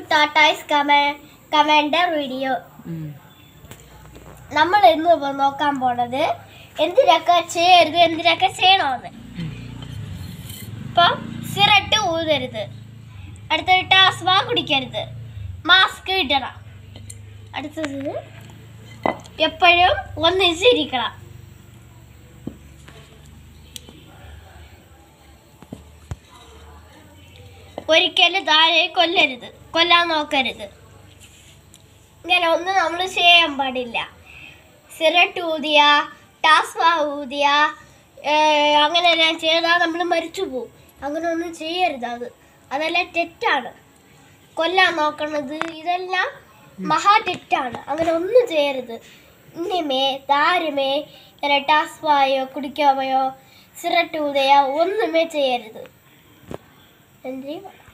Tata's കമേ കമേൻ്റെ video ഉം. നമ്മൾ ഇന്ന് ഇപ്പൊ നോക്കാൻ പോണത് എന്തിനൊക്കെ ചെയ്യരുത് എന്തിനൊക്കെ ചെയ്യണമെന്ന് ഇപ്പം സിറട്ട് ഊതരുത് അടുത്തത് ടാസ്മ കുടിക്കരുത് മാസ്ക് ഇടണം അടുത്തത് എപ്പോഴും ഒന്നിച്ചിരിക്കണം ഒരിക്കലും താഴെ കൊല്ലരുത് കൊല്ലാൻ നോക്കരുത് ഇങ്ങനെ ഒന്നും നമ്മൾ ചെയ്യാൻ പാടില്ല സിറട്ട് ഊതിയ ടാസ്മ ഊതിയ ഏർ, അങ്ങനെ ഞാൻ ചെയ്താൽ നമ്മൾ മരിച്ചു പോകും അങ്ങനെ ഒന്നും ചെയ്യരുത് അത് അതെല്ലാം തെറ്റാണ് കൊല്ലാൻ നോക്കണത് ഇതെല്ലാം മഹാ തെറ്റാണ് അങ്ങനെ ഒന്നും ചെയ്യരുത് ഇനിമേ താരമേ ഇങ്ങനെ ടാസ്മായോ കുടിക്കാമയോ സിറട്ട് ഊതയോ ഒന്നുമേ ചെയ്യരുത് എന്ത് ചെയ്യും